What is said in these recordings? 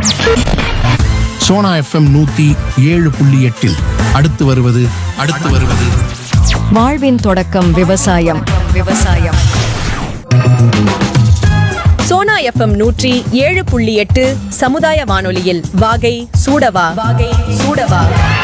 Sona FM நூத்தி ஏழு புள்ளி எட்டில் அடுத்து வருவது அடுத்து வருவது வாழ்வின் தொடக்கம் விவசாயம் விவசாயம் சோனா எஃப்எம் நூற்றி ஏழு புள்ளி எட்டு சமுதாய வானொலியில் வாகை சூடவா வாகை சூடவா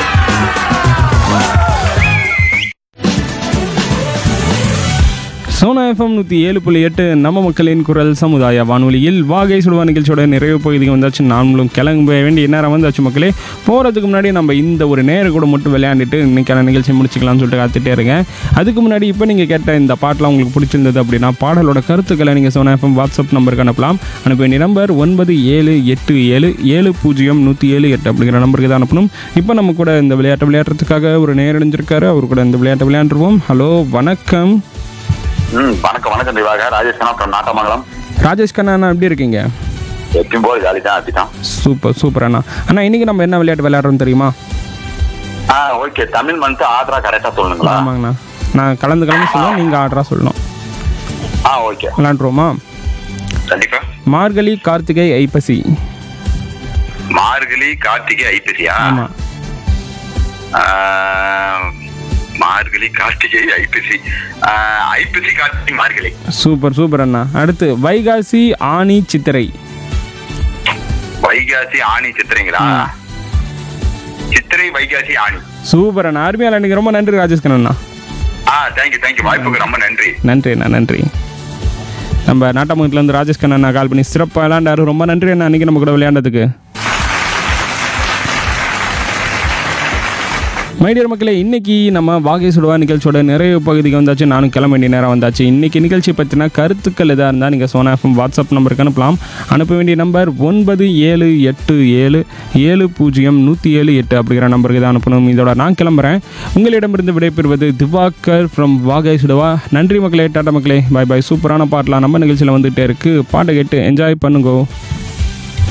சோனா எஃப்எம் நூற்றி ஏழு புள்ளி எட்டு நம்ம மக்களின் குரல் சமுதாய வானொலியில் வாகை சுடுவா நிகழ்ச்சியோட நிறைவு பகுதிக்கு வந்தாச்சு நாமளும் கிளம்ப வேண்டிய நேரம் வந்தாச்சு மக்களே போகிறதுக்கு முன்னாடி நம்ம இந்த ஒரு நேர கூட மட்டும் விளையாண்டுட்டு இன்னைக்கான நிகழ்ச்சி முடிச்சுக்கலாம்னு சொல்லிட்டு காத்துட்டே இருக்கேன் அதுக்கு முன்னாடி இப்போ நீங்கள் கேட்ட இந்த பாட்டெலாம் உங்களுக்கு பிடிச்சிருந்தது அப்படின்னா பாடலோட கருத்துக்களை நீங்கள் சோனா எஃப்எம் வாட்ஸ்அப் நம்பருக்கு அனுப்பலாம் அனுப்ப வேண்டிய நம்பர் ஒன்பது ஏழு எட்டு ஏழு ஏழு பூஜ்ஜியம் நூற்றி ஏழு எட்டு அப்படிங்கிற நம்பருக்கு தான் அனுப்பணும் இப்போ நம்ம கூட இந்த விளையாட்டை விளையாடுறதுக்காக ஒரு நேரடைஞ்சிருக்காரு அவர் கூட இந்த விளையாட்டை விளையாண்டுருவோம் ஹலோ வணக்கம் ம் வணக்கம் வணக்கம் திவாகர் ராஜேஷ் கண்ணா from நாட்டமங்கலம் ராஜேஷ் கண்ணா அண்ணா எப்படி இருக்கீங்க எப்பயும் போல ஜாலி தான் அப்படிதான் சூப்பர் சூப்பர் அண்ணா அண்ணா இன்னைக்கு நம்ம என்ன விளையாட்டு விளையாடுறோம் தெரியுமா ஆ ஓகே தமிழ் மந்த் ஆர்டரா கரெக்டா சொல்லுங்களா ஆமாங்கண்ணா நான் கலந்து கலந்து சொல்லுவேன் நீங்கள் ஆர்டராக சொல்லணும் ஆ ஓகே விளையாண்டுருவோமா கண்டிப்பா மார்கழி கார்த்திகை ஐப்பசி மார்கழி கார்த்திகை ஐப்பசியா ஆமாம் ஆ, மார்கழி கார்த்திகை ஐப்பசி ஆ, ஐப்பசி கார்த்திகை மார்கழி சூப்பர் சூப்பர் அண்ணா அடுத்து வைகாசி ஆனி சித்திரை வைகாசி ஆணி சித்திரைங்களா சித்திரை வைகாசி ஆணி சூப்பர் அண்ணா அருமையாக எனக்கு ரொம்ப நன்றி ராஜேஷ் கண்ணா அண்ணா ஆ தேங்க்யூ தேங்க்யூ வாய்ப்புக்கு ரொம்ப நன்றி நன்றி அண்ணா நன்றி நம்ம நாட்டாமங்கலத்துலேருந்து ராஜேஷ் கண்ணா அண்ணா கால் பண்ணி சிறப்பாக விளையாண்டாரு ரொம்ப நன்றி அண்ணா அன்றைக்கி நம்ம கூட விளையாண்டதுக்கு மைடியர் மக்களே இன்னைக்கு நம்ம வாகை சுடுவா நிகழ்ச்சியோட நிறைய பகுதிக்கு வந்தாச்சு நானும் கிளம்ப வேண்டிய நேரம் வந்தாச்சு இன்னைக்கு நிகழ்ச்சி பற்றின கருத்துக்கள் எதாக இருந்தால் நீங்கள் சோனா எஃப்எம் வாட்ஸ்அப் நம்பருக்கு அனுப்பலாம் அனுப்ப வேண்டிய நம்பர் ஒன்பது ஏழு எட்டு ஏழு ஏழு பூஜ்ஜியம் நூற்றி ஏழு எட்டு அப்படிங்கிற நம்பருக்கு தான் அனுப்பணும் இதோட நான் கிளம்புறேன் உங்களிடமிருந்து விடைபெறுவது திவாகர் ஃப்ரம் வாகை சுடுவா நன்றி மக்களே டாட்டா மக்களே பாய் பாய் சூப்பரான பாட்டெலாம் நம்ம நிகழ்ச்சியில் வந்துகிட்டே இருக்குது பாட்டை கேட்டு என்ஜாய் பண்ணுங்கோ